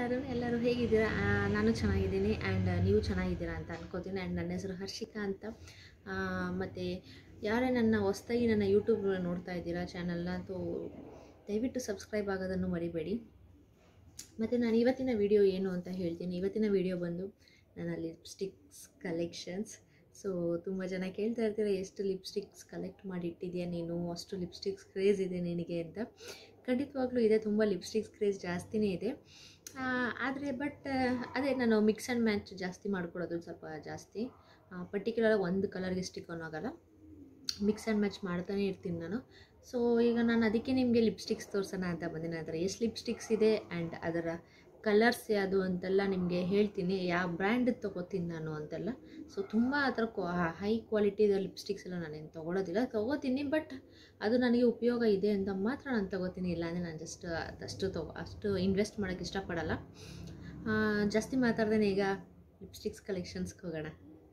ಎಲ್ಲರೂ ಎಲ್ಲರೂ ಹೇಗಿದ್ದೀರಾ ಆ, ನಾನು ಚೆನ್ನಾಗಿದ್ದೀನಿ ಆ್ಯಂಡ್ ನೀವು ಚೆನ್ನಾಗಿದ್ದೀರಾ ಅಂತ ಅನ್ಕೋತೀನಿ ಆ್ಯಂಡ್ ನನ್ನ ಹೆಸರು ಹರ್ಷಿಕಾ ಅಂತ ಮತ್ತು ಯಾರೇ ನನ್ನ ಹೊಸ್ದಾಗಿ ನನ್ನ ಯೂಟ್ಯೂಬ್ ನೋಡ್ತಾ ಇದ್ದೀರಾ ಚಾನಲ್ನ ತೋ ದಯವಿಟ್ಟು ಸಬ್ಸ್ಕ್ರೈಬ್ ಆಗೋದನ್ನು ಮರಿಬೇಡಿ ಮತ್ತು ನಾನು ಇವತ್ತಿನ ವಿಡಿಯೋ ಏನು ಅಂತ ಹೇಳ್ತೀನಿ ಇವತ್ತಿನ ವಿಡಿಯೋ ಬಂದು ನನ್ನ ಲಿಪ್ಸ್ಟಿಕ್ಸ್ ಕಲೆಕ್ಷನ್ಸ್ ಸೊ ತುಂಬ ಜನ ಕೇಳ್ತಾ ಇರ್ತೀರ ಎಷ್ಟು ಲಿಪ್ಸ್ಟಿಕ್ಸ್ ಕಲೆಕ್ಟ್ ಮಾಡಿ ಇಟ್ಟಿದ್ಯಾ ನೀನು ಅಷ್ಟು ಲಿಪ್ಸ್ಟಿಕ್ಸ್ ಕ್ರೇಜ್ ಇದೆ ನಿನಗೆ ಅಂತ ಖಂಡಿತವಾಗ್ಲೂ ಇದೆ ತುಂಬ ಲಿಪ್ಸ್ಟಿಕ್ಸ್ ಕ್ರೇಜ್ ಜಾಸ್ತಿನೇ ಇದೆ ಆದರೆ ಬಟ್ ಅದೇ ನಾನು ಮಿಕ್ಸ್ ಆ್ಯಂಡ್ ಮ್ಯಾಚ್ ಜಾಸ್ತಿ ಮಾಡ್ಕೊಳ್ಳೋದು ಸ್ವಲ್ಪ ಜಾಸ್ತಿ ಪರ್ಟಿಕ್ಯುಲರ್ ಒಂದು ಕಲರ್ಗೆ ಸ್ಟಿಕ್ ಆಗೋಲ್ಲ ಮಿಕ್ಸ್ ಆ್ಯಂಡ್ ಮ್ಯಾಚ್ ಮಾಡ್ತಾನೆ ಇರ್ತೀನಿ ನಾನು ಸೊ ಈಗ ನಾನು ಅದಕ್ಕೆ ನಿಮಗೆ ಲಿಪ್ಸ್ಟಿಕ್ಸ್ ತೋರಿಸೋಣ ಅಂತ ಬಂದಿನಿ ಅದರ ಎಷ್ಟು ಲಿಪ್ಸ್ಟಿಕ್ಸ್ ಇದೆ ಆ್ಯಂಡ್ ಅದರ ಕಲರ್ಸ್ ಯಾವುದು ಅಂತೆಲ್ಲ ನಿಮಗೆ ಹೇಳ್ತೀನಿ ಯಾವ ಬ್ರ್ಯಾಂಡ್ ತೊಗೋತೀನಿ ನಾನು ಅಂತೆಲ್ಲ ಸೊ ತುಂಬ ಆ ಥರ ಹೈ ಕ್ವಾಲಿಟಿದ ಲಿಪ್ಸ್ಟಿಕ್ಸ್ ಎಲ್ಲ ನಾನೇನು ತೊಗೊಳೋದಿಲ್ಲ ತೊಗೋತೀನಿ ಬಟ್ ಅದು ನನಗೆ ಉಪಯೋಗ ಇದೆ ಅಂತ ಮಾತ್ರ ನಾನು ತೊಗೋತೀನಿ ಇಲ್ಲಾಂದರೆ ನಾನು ಜಸ್ಟ್ ಅದಷ್ಟು ತಗೋ ಅಷ್ಟು ಇನ್ವೆಸ್ಟ್ ಮಾಡೋಕ್ಕೆ ಇಷ್ಟಪಡಲ್ಲ ಆ, ಜಾಸ್ತಿ ಮಾತಾಡ್ದೇನೆ ಈಗ ಲಿಪ್ಸ್ಟಿಕ್ಸ್ ಕಲೆಕ್ಷನ್ಸ್ಗೆ ಹೋಗೋಣ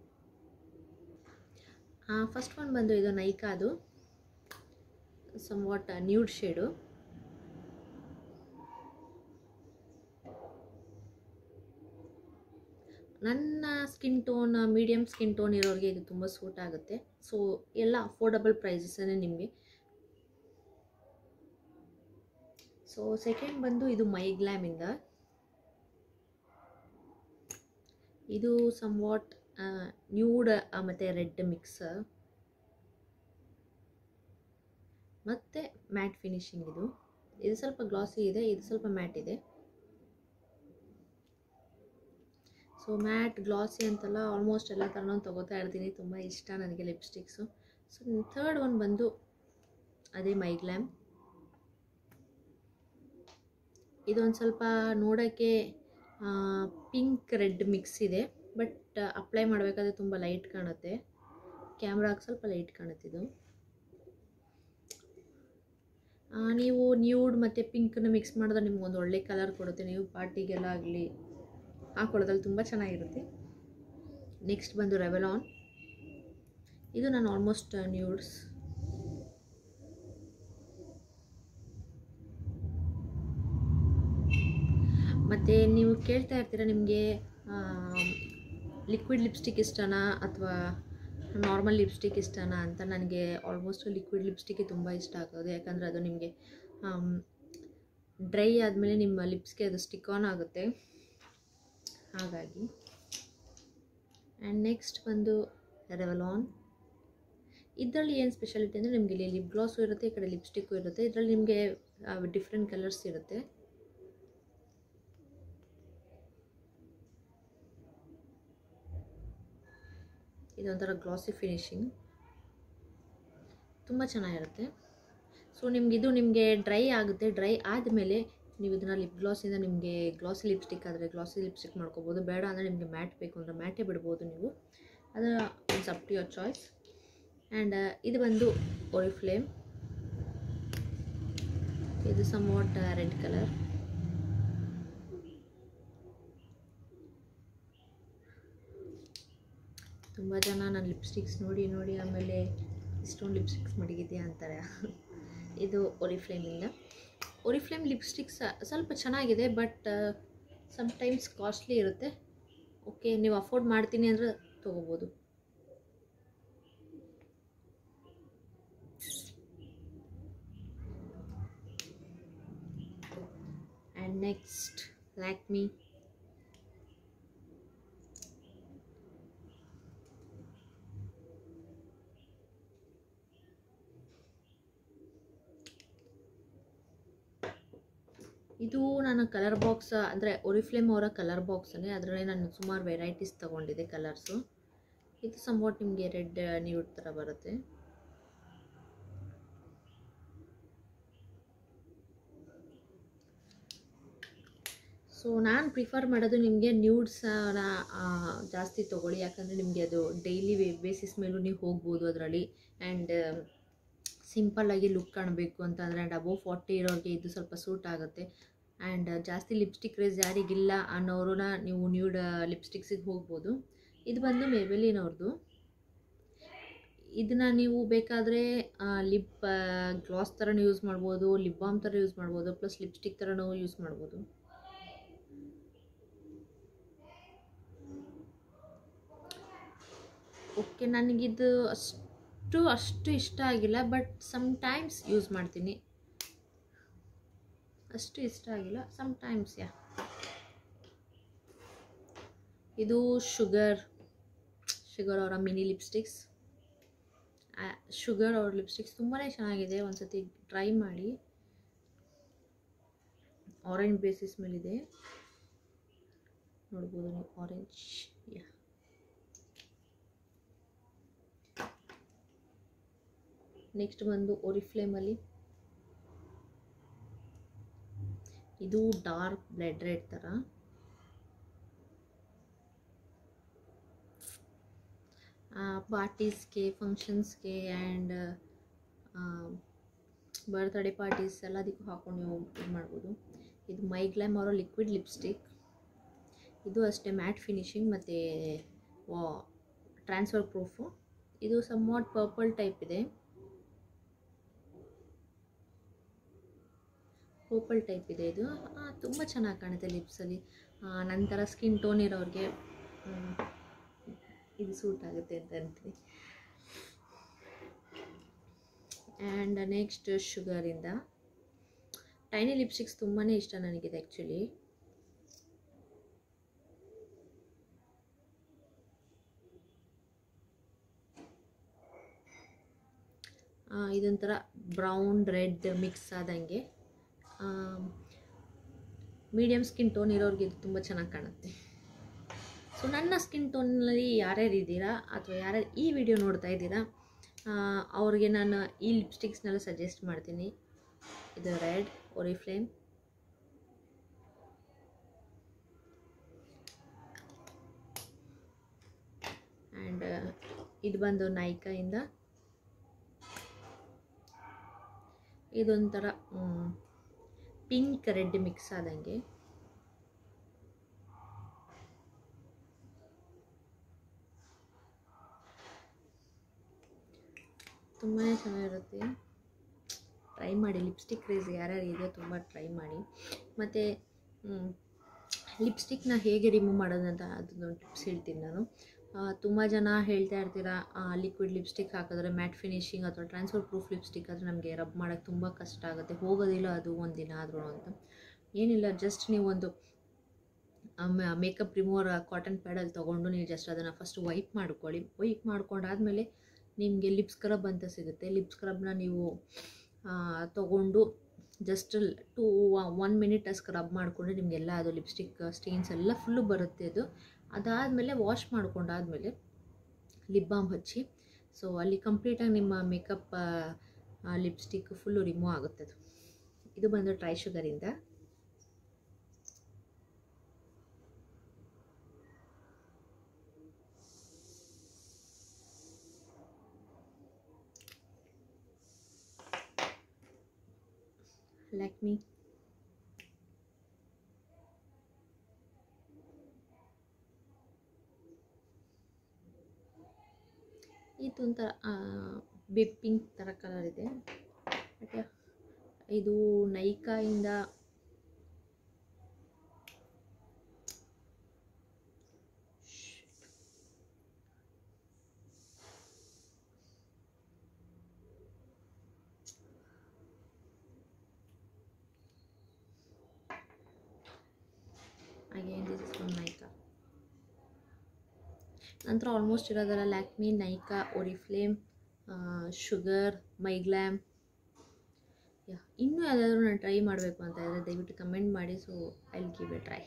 ಫಸ್ಟ್ ಒನ್ ಬಂದು ಇದು ನೈಕಾದು ಸಮ್ ವಾಟ್ ನ್ಯೂಡ್ ಶೇಡು ನನ್ನ skin tone medium skin tone ಇರೋರಿಗೆ ಇದು ತುಂಬ ಸೂಟ್ ಆಗುತ್ತೆ ಸೊ ಎಲ್ಲ ಅಫೋರ್ಡಬಲ್ ಪ್ರೈಸಸ್ಸೇ ನಿಮಗೆ ಸೊ ಸೆಕೆಂಡ್ ಬಂದು ಇದು ಮೈಗ್ಲಾಮಿಂದ ಇದು ಸಮ್ ವಾಟ್ ನ್ಯೂಡ್ ಮತ್ತು ರೆಡ್ ಮಿಕ್ಸ್ ಮತ್ತು ಮ್ಯಾಟ್ ಫಿನಿಶಿಂಗ್ ಇದು ಇದು ಸ್ವಲ್ಪ ಗ್ಲಾಸಿ ಇದೆ ಇದು ಸ್ವಲ್ಪ ಮ್ಯಾಟ್ ಇದೆ ಸೊ ಮ್ಯಾಟ್ ಗ್ಲಾಸಿ ಅಂತೆಲ್ಲ ಆಲ್ಮೋಸ್ಟ್ ಎಲ್ಲ ಥರನೂ ತೊಗೋತಾ ಇರ್ತೀನಿ ತುಂಬ ಇಷ್ಟ ನನಗೆ ಲಿಪ್ಸ್ಟಿಕ್ಸು ಸೊ ಥರ್ಡ್ ಒನ್ ಬಂದು ಅದೇ ಮೈಗ್ಲ್ಯಾಮ್ ಇದೊಂದು ಸ್ವಲ್ಪ ನೋಡೋಕ್ಕೆ ಪಿಂಕ್ ರೆಡ್ ಮಿಕ್ಸ್ ಇದೆ ಬಟ್ ಅಪ್ಲೈ ಮಾಡಬೇಕಾದ್ರೆ ತುಂಬ ಲೈಟ್ ಕಾಣುತ್ತೆ ಕ್ಯಾಮ್ರಾಗೆ ಸ್ವಲ್ಪ ಲೈಟ್ ಕಾಣುತ್ತಿದ್ದು ಆ, ನೀವು ನ್ಯೂಡ್ ಮತ್ತು ಪಿಂಕನ್ನ ಮಿಕ್ಸ್ ಮಾಡಿದ್ರೆ ನಿಮ್ಗೆ ಒಂದು ಒಳ್ಳೆ ಕಲರ್ ಕೊಡುತ್ತೆ ನೀವು ಪಾರ್ಟಿಗೆಲ್ಲ ಆಗಲಿ ಹಾಕೊಳ್ಳೋದ್ರಲ್ಲಿ ತುಂಬ ಚೆನ್ನಾಗಿರುತ್ತೆ ನೆಕ್ಸ್ಟ್ ಬಂದು ರೆವೆಲಾನ್ ಇದು ನಾನು ಆಲ್ಮೋಸ್ಟ್ ನ್ಯೂಡ್ಸ್ ಮತ್ತು ನೀವು ಕೇಳ್ತಾ ಇರ್ತೀರ ನಿಮಗೆ ಲಿಕ್ವಿಡ್ ಲಿಪ್ಸ್ಟಿಕ್ ಇಷ್ಟನಾ ಅಥವಾ ನಾರ್ಮಲ್ ಲಿಪ್ಸ್ಟಿಕ್ ಇಷ್ಟನಾ ಅಂತ ನನಗೆ ಆಲ್ಮೋಸ್ಟ್ ಲಿಕ್ವಿಡ್ ಲಿಪ್ಸ್ಟಿಕ್ಕೇ ತುಂಬ ಇಷ್ಟ ಆಗೋದು ಯಾಕಂದರೆ ಅದು ನಿಮಗೆ ಡ್ರೈ ಆದಮೇಲೆ ನಿಮ್ಮ ಲಿಪ್ಸ್ಗೆ ಅದು ಸ್ಟಿಕ್ ಆನ್ ಆಗುತ್ತೆ ಹಾಗಾಗಿ ಆ್ಯಂಡ್ ನೆಕ್ಸ್ಟ್ ಬಂದು ರೆವಲಾನ್ ಇದರಲ್ಲಿ ಏನು ಸ್ಪೆಷಾಲಿಟಿ ಅಂದರೆ ನಿಮಗೆ ಇಲ್ಲಿ ಲಿಪ್ ಗ್ಲಾಸು ಇರುತ್ತೆ ಈ ಕಡೆ ಲಿಪ್ಸ್ಟಿಕ್ಕು ಇರುತ್ತೆ ಇದರಲ್ಲಿ ನಿಮಗೆ ಡಿಫ್ರೆಂಟ್ ಕಲರ್ಸ್ ಇರುತ್ತೆ ಇದೊಂಥರ ಗ್ಲಾಸಿ ಫಿನಿಶಿಂಗ್ ತುಂಬ ಚೆನ್ನಾಗಿರುತ್ತೆ ಸೊ ನಿಮ್ಗೆ ಇದು ನಿಮಗೆ ಡ್ರೈ ಆಗುತ್ತೆ ಡ್ರೈ ಆದಮೇಲೆ ನೀವು ಇದನ್ನು ಲಿಪ್ ಗ್ಲಾಸಿಂದ ನಿಮಗೆ ಗ್ಲಾಸಿ ಲಿಪ್ಸ್ಟಿಕ್ ಆದರೆ ಗ್ಲಾಸಿ ಲಿಪ್ಸ್ಟಿಕ್ ಮಾಡ್ಕೋಬೋದು ಬೇಡ ಅಂದರೆ ನಿಮಗೆ ಮ್ಯಾಟ್ ಬೇಕು ಅಂದರೆ ಮ್ಯಾಟೇ ಬಿಡ್ಬೋದು ನೀವು ಅದು it's up to your choice and ಇದು ಬಂದು ಒರಿಫ್ಲೇಮ್ ಇದು ಸಮ್ ವಾಟ್ ರೆಡ್ ಕಲರ್ ತುಂಬ ಜನ ನನ್ನ ಲಿಪ್ಸ್ಟಿಕ್ಸ್ ನೋಡಿ ನೋಡಿ ಆಮೇಲೆ ಇಷ್ಟೊಂದು ಲಿಪ್ಸ್ಟಿಕ್ಸ್ ಮಡಗಿದ್ಯಾ ಅಂತಾರೆ ಇದು ಒರಿಫ್ಲೇಮಿಂದ ಒರಿಫ್ಲೇಮ್ ಲಿಪ್ಸ್ಟಿಕ್ಸ್ ಸ್ವಲ್ಪ ಚೆನ್ನಾಗಿದೆ ಬಟ್ ಸಮ್ಟೈಮ್ಸ್ ಕಾಸ್ಟ್ಲಿ ಇರುತ್ತೆ ಓಕೆ ನೀವು ಅಫೋರ್ಡ್ ಮಾಡ್ತೀನಿ ಅಂದರೆ ತೊಗೋಬೋದು ಆ್ಯಂಡ್ ನೆಕ್ಸ್ಟ್ ಲ್ಯಾಕ್ಮಿ ಇದು ನಾನು ಕಲರ್ ಬಾಕ್ಸ್ ಅಂದರೆ ಒರಿಫ್ಲೇಮ್ ಅವರ ಕಲರ್ ಬಾಕ್ಸನ್ನೇ ಅದರಲ್ಲಿ ನಾನು ಸುಮಾರು ವೆರೈಟೀಸ್ ತೊಗೊಂಡಿದ್ದೆ ಕಲರ್ಸು ಇದು ಸಂವಾಟ್ ನಿಮಗೆ ರೆಡ್ ನ್ಯೂಡ್ ಥರ ಬರುತ್ತೆ ಸೊ ನಾನು ಪ್ರಿಫರ್ ಮಾಡೋದು ನಿಮಗೆ ನ್ಯೂಡ್ಸನ ಜಾಸ್ತಿ ತೊಗೊಳ್ಳಿ ಯಾಕಂದರೆ ನಿಮಗೆ ಅದು ಡೈಲಿ ಬೇಸಿಸ್ ಮೇಲೂ ನೀವು ಹೋಗ್ಬೋದು ಅದರಲ್ಲಿ ಆ್ಯಂಡ್ ಸಿಂಪಲ್ಲಾಗಿ ಲುಕ್ ಕಾಣಬೇಕು ಅಂತ ಅಂದರೆ ಆ್ಯಂಡ್ ಅಬೋವ್ ಫಾರ್ಟಿ ಇರೋರಿಗೆ ಇದು ಸ್ವಲ್ಪ ಸೂಟ್ ಆಗುತ್ತೆ ಆ್ಯಂಡ್ ಜಾಸ್ತಿ ಲಿಪ್ಸ್ಟಿಕ್ ಕ್ರೇಜ್ ಯಾರಿಗಿಲ್ಲ ಅನ್ನೋರನ್ನ ನೀವು ನ್ಯೂಡ್ ಲಿಪ್ಸ್ಟಿಕ್ಸಿಗೆ ಹೋಗ್ಬೋದು ಇದು ಬಂದು ಮೇಬೆಲಿನವ್ರದ್ದು ಇದನ್ನು ನೀವು ಬೇಕಾದರೆ ಲಿಪ್ ಗ್ಲಾಸ್ ಥರನೂ ಯೂಸ್ ಮಾಡ್ಬೋದು ಲಿಪ್ ಬಾಮ್ ಥರ ಯೂಸ್ ಮಾಡ್ಬೋದು ಪ್ಲಸ್ ಲಿಪ್ಸ್ಟಿಕ್ ಥರನೂ ಯೂಸ್ ಮಾಡ್ಬೋದು ಓಕೆ ನನಗಿದು ಅಷ್ಟು ಅಷ್ಟು ಇಷ್ಟ ಆಗಿಲ್ಲ ಬಟ್ ಸಮ್ಟೈಮ್ಸ್ ಯೂಸ್ ಮಾಡ್ತೀನಿ ಅಷ್ಟು ಇಷ್ಟ ಆಗಿಲ್ಲ ಸಮ್ಟೈಮ್ಸ್ ಯಾ ಇದು ಶುಗರ್ ಶುಗರ್ ಅವರ ಮಿನಿ ಲಿಪ್ಸ್ಟಿಕ್ಸ್ ಶುಗರ್ ಅವ್ರ ಲಿಪ್ಸ್ಟಿಕ್ಸ್ ತುಂಬಾ ಚೆನ್ನಾಗಿದೆ ಒಂದ್ಸತಿ ಟ್ರೈ ಮಾಡಿ ಆರೆಂಜ್ ಬೇಸಿಸ್ ಮೇಲಿದೆ ನೋಡ್ಬೋದು ನೀವು ಆರೆಂಜ್ ಯಾ ನೆಕ್ಸ್ಟ್ ಬಂದು ಒರಿಫ್ಲೇಮಲ್ಲಿ ಇದು ಡಾರ್ಕ್ ಬ್ಲಡ್ ರೆಡ್ ಥರ ಪಾರ್ಟೀಸ್ಗೆ ಫಂಕ್ಷನ್ಸ್ಗೆ ಆ್ಯಂಡ್ ಬರ್ತ್ಡೇ ಪಾರ್ಟೀಸ್ ಎಲ್ಲದಕ್ಕೂ ಹಾಕೊಂಡು ನೀವು ಇದು ಮಾಡ್ಬೋದು ಇದು ಮೈಗ್ಲಾಮ್ ಅವರ ಲಿಕ್ವಿಡ್ ಲಿಪ್ಸ್ಟಿಕ್ ಇದು ಅಷ್ಟೇ ಮ್ಯಾಟ್ ಫಿನಿಶಿಂಗ್ ಮತ್ತು ಟ್ರಾನ್ಸ್ಫರ್ ಪ್ರೂಫು ಇದು ಸಮ್ವಾಟ್ ಪರ್ಪಲ್ ಟೈಪ್ ಇದೆ ಪರ್ಪಲ್ ಟೈಪ್ ಇದೆ ಇದು ತುಂಬ ಚೆನ್ನಾಗಿ ಕಾಣುತ್ತೆ ಲಿಪ್ಸಲ್ಲಿ ನಂತರ ಸ್ಕಿನ್ ಟೋನ್ ಇರೋರಿಗೆ ಇದು ಸೂಟ್ ಆಗುತ್ತೆ ಅಂತ ಅಂತೀನಿ ಆ್ಯಂಡ್ ನೆಕ್ಸ್ಟ್ ಶುಗರಿಂದ ಟೈನಿ ಲಿಪ್ಸ್ಟಿಕ್ಸ್ ತುಂಬಾ ಇಷ್ಟ ನನಗಿದೆ ಆ್ಯಕ್ಚುಲಿ ಇದೊಂಥರ ಬ್ರೌನ್ ರೆಡ್ ಮಿಕ್ಸ್ ಆದಂಗೆ ಮೀಡಿಯಮ್ ಸ್ಕಿನ್ ಟೋನ್ ಇರೋರಿಗೆ ಇದು ತುಂಬ ಚೆನ್ನಾಗಿ ಕಾಣುತ್ತೆ ಸೊ ನನ್ನ ಸ್ಕಿನ್ ಟೋನಲ್ಲಿ ಯಾರ್ಯಾರು ಇದ್ದೀರಾ ಅಥವಾ ಯಾರ್ಯಾರು ಈ ವಿಡಿಯೋ ನೋಡ್ತಾ ಇದ್ದೀರಾ ಅವ್ರಿಗೆ ನಾನು ಈ ಲಿಪ್ಸ್ಟಿಕ್ಸ್ನೆಲ್ಲ ಸಜೆಸ್ಟ್ ಮಾಡ್ತೀನಿ ಇದು ರೆಡ್ ಒರಿಫ್ಲೇಮ್ ಆ್ಯಂಡ್ ಇದು ಬಂದು ನೈಕಾಯಿಂದ ಇದೊಂಥರ ಪಿಂಕ್ ರೆಡ್ ಮಿಕ್ಸ್ ಆದಂಗೆ ತುಂಬಾ ಚೆನ್ನಾಗಿರುತ್ತೆ ಟ್ರೈ ಮಾಡಿ ಲಿಪ್ಸ್ಟಿಕ್ ಕ್ರೇಜ್ ಯಾರ್ಯಾರು ಇದೆಯೋ ತುಂಬ ಟ್ರೈ ಮಾಡಿ ಮತ್ತು ಲಿಪ್ಸ್ಟಿಕ್ನ ಹೇಗೆ ರಿಮೂವ್ ಮಾಡೋದಂತ ಅದನ್ನೊಂದು ಟಿಪ್ಸ್ ಹೇಳ್ತೀನಿ ನಾನು ತುಂಬ ಜನ ಹೇಳ್ತಾ ಇರ್ತೀರಾ ಲಿಕ್ವಿಡ್ ಲಿಪ್ಸ್ಟಿಕ್ ಹಾಕಿದ್ರೆ ಮ್ಯಾಟ್ ಫಿನಿಶಿಂಗ್ ಅಥವಾ ಟ್ರಾನ್ಸ್ಫರ್ ಪ್ರೂಫ್ ಲಿಪ್ಸ್ಟಿಕ್ ಆದರೆ ನಮಗೆ ರಬ್ ಮಾಡೋಕ್ಕೆ ತುಂಬ ಕಷ್ಟ ಆಗುತ್ತೆ ಹೋಗೋದಿಲ್ಲ ಅದು ಒಂದು ದಿನ ಆದರೂ ಅಂತ ಏನಿಲ್ಲ ಜಸ್ಟ್ ನೀವೊಂದು ಮೇಕಪ್ ರಿಮೂವರ್ ಕಾಟನ್ ಪ್ಯಾಡಲ್ಲಿ ತೊಗೊಂಡು ನೀವು ಜಸ್ಟ್ ಅದನ್ನು ಫಸ್ಟ್ ವೈಪ್ ಮಾಡ್ಕೊಳ್ಳಿ ವೈಪ್ ಮಾಡ್ಕೊಂಡಾದಮೇಲೆ ನಿಮಗೆ ಲಿಪ್ ಸ್ಕ್ರಬ್ ಅಂತ ಸಿಗುತ್ತೆ ಲಿಪ್ ಸ್ಕ್ರಬ್ನ ನೀವು ತೊಗೊಂಡು just two one minute scrub ಮಾಡಿಕೊಂಡ್ರೆ ನಿಮಗೆಲ್ಲ ಅದು ಲಿಪ್ಸ್ಟಿಕ್ ಸ್ಟೇನ್ಸ್ ಎಲ್ಲ ಫುಲ್ಲು ಬರುತ್ತೆ ಅದು ಅದಾದಮೇಲೆ ವಾಶ್ ಮಾಡ್ಕೊಂಡಾದಮೇಲೆ ಲಿಪ್ ಬಾಮ್ ಹಚ್ಚಿ ಸೊ ಅಲ್ಲಿ ಕಂಪ್ಲೀಟಾಗಿ ನಿಮ್ಮ ಮೇಕಪ್ ಲಿಪ್ಸ್ಟಿಕ್ ಫುಲ್ಲು ರಿಮೂವ್ ಆಗುತ್ತೆ ಅದು ಇದು ಬಂದು ಟ್ರೈ ಶುಗರಿಂದ ಲ್ಯಾಕ್ಮಿ ಇದೊಂಥರ ಬೇಬ್ ಪಿಂಕ್ ಥರ ಕಲರ್ ಇದೆ ಬಟ್ ಇದು ನೈಕಾಯಿಂದ again this is from Nykaa ನಂತರ ಆಲ್ಮೋಸ್ಟ್ ಇರೋದಲ್ಲ Lakme Nykaa Oriflame Sugar MyGlamm yeah ಇನ್ನೂ ಯಾವುದಾದ್ರೂ ನಾನು ಟ್ರೈ ಮಾಡಬೇಕು ಅಂತ ಇದ್ದರೆ ದಯವಿಟ್ಟು ಕಮೆಂಟ್ ಮಾಡಿ so I will give a try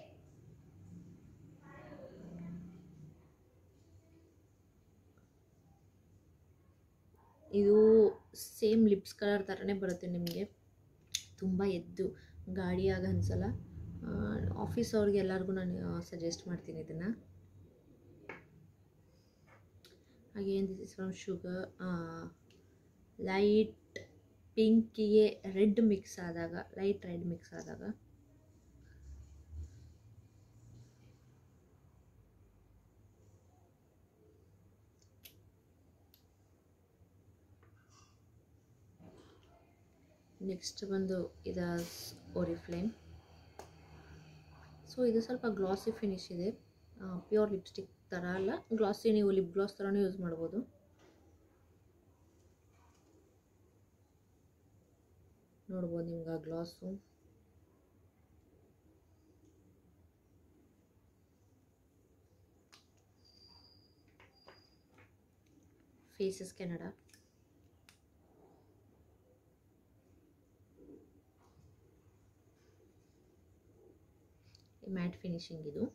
ಇದು ಸೇಮ್ ಲಿಪ್ಸ್ ಕಲರ್ ಥರನೇ ಬರುತ್ತೆ ನಿಮಗೆ ತುಂಬ ಎದ್ದು ಗಾಡಿಯಾಗ ಅನ್ಸಲ್ಲ ಆಫೀಸ್ ಅವ್ರಿಗೆ ಎಲ್ಲರಿಗೂ ನಾನು ಸಜೆಸ್ಟ್ ಮಾಡ್ತೀನಿ ಇದನ್ನು again this is from Sugar light ಪಿಂಕಿಗೆ ರೆಡ್ ಮಿಕ್ಸ್ ಆದಾಗ ಲೈಟ್ ರೆಡ್ ಮಿಕ್ಸ್ ಆದಾಗ ನೆಕ್ಸ್ಟ್ ಬಂದು ಇದು ಒರಿಫ್ಲೇಮ್ ಸೊ ಇದು ಸ್ವಲ್ಪ ಗ್ಲಾಸಿ ಫಿನಿಶ್ ಇದೆ ಪ್ಯೂರ್ ಲಿಪ್ಸ್ಟಿಕ್ ಥರ ಅಲ್ಲ ಗ್ಲಾಸಿ ನೀವು ಲಿಪ್ ಗ್ಲಾಸ್ ಥರನೂ ಯೂಸ್ ಮಾಡ್ಬೋದು ನೋಡ್ಬೋದು ನಿಮ್ಗೆ ಆ ಗ್ಲಾಸು ಫೇಸಸ್ ಕೆನಡಾ ಮ್ಯಾಟ್ ಫಿನಿಶಿಂಗ್ ಇದು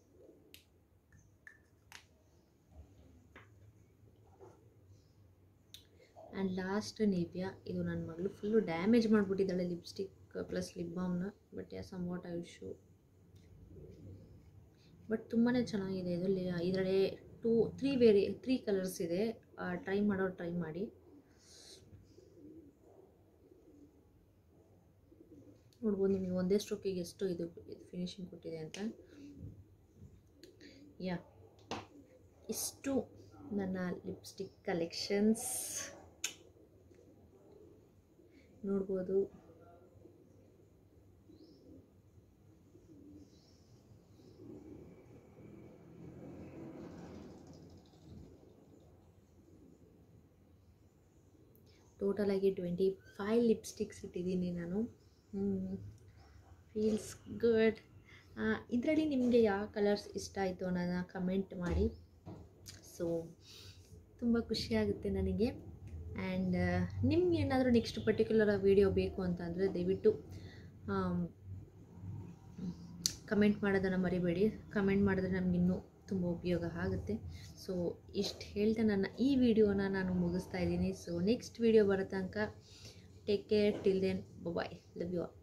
ಆ್ಯಂಡ್ ಲಾಸ್ಟ್ ನಿವ್ಯಾ ಇದು ನನ್ನ ಮಗಳು ಫುಲ್ಲು ಡ್ಯಾಮೇಜ್ ಮಾಡಿಬಿಟ್ಟಿದ್ದಾಳೆ ಲಿಪ್ಸ್ಟಿಕ್ ಪ್ಲಸ್ ಲಿಪ್ ಬಾಮ್ನ but yeah somewhat I ಶೂ ಬಟ್ ತುಂಬಾ ಚೆನ್ನಾಗಿದೆ ಇದು ಇದರಲ್ಲಿ two three very three colours ಇದೆ ಟ್ರೈ ಮಾಡೋರು ಟ್ರೈ ಮಾಡಿ ನೋಡ್ಬೋದು ನಿಮಗೆ ಒಂದೇ ಸ್ಟ್ರೋಕಿಗೆ ಎಷ್ಟು ಇದು ಫಿನಿಶಿಂಗ್ ಕೊಟ್ಟಿದೆ ಅಂತ ಯಾ ಇಷ್ಟು ನನ್ನ ಲಿಪ್ಸ್ಟಿಕ್ ಕಲೆಕ್ಷನ್ಸ್ ನೋಡ್ಬೋದು ಟೋಟಲಾಗಿ ಟ್ವೆಂಟಿ ಫೈವ್ ಲಿಪ್ಸ್ಟಿಕ್ಸ್ ಇಟ್ಟಿದ್ದೀನಿ ನಾನು ಫೀಲ್ಸ್ ಗುಡ್ ಇದರಲ್ಲಿ ನಿಮಗೆ ಯಾವ ಕಲರ್ಸ್ ಇಷ್ಟ ಆಯಿತು ಅನ್ನೋದನ್ನ ಕಮೆಂಟ್ ಮಾಡಿ ಸೊ ತುಂಬ ಖುಷಿಯಾಗುತ್ತೆ ನನಗೆ ಆ್ಯಂಡ್ ನಿಮ್ಗೆ ಏನಾದರೂ ನೆಕ್ಸ್ಟ್ ಪರ್ಟಿಕ್ಯುಲರ್ ವೀಡಿಯೋ ಬೇಕು ಅಂತಂದರೆ ದಯವಿಟ್ಟು ಕಮೆಂಟ್ ಮಾಡೋದನ್ನು ಮರಿಬೇಡಿ ಕಮೆಂಟ್ ಮಾಡಿದ್ರೆ ನಮಗಿನ್ನೂ ತುಂಬ ಉಪಯೋಗ ಆಗುತ್ತೆ ಸೊ ಇಷ್ಟು ಹೇಳ್ತಾ ನನ್ನ ಈ ವಿಡಿಯೋನ ನಾನು ಮುಗಿಸ್ತಾ ಇದ್ದೀನಿ ಸೊ ನೆಕ್ಸ್ಟ್ ವಿಡಿಯೋ ಬರೋ ತನಕ take care till then bye love you all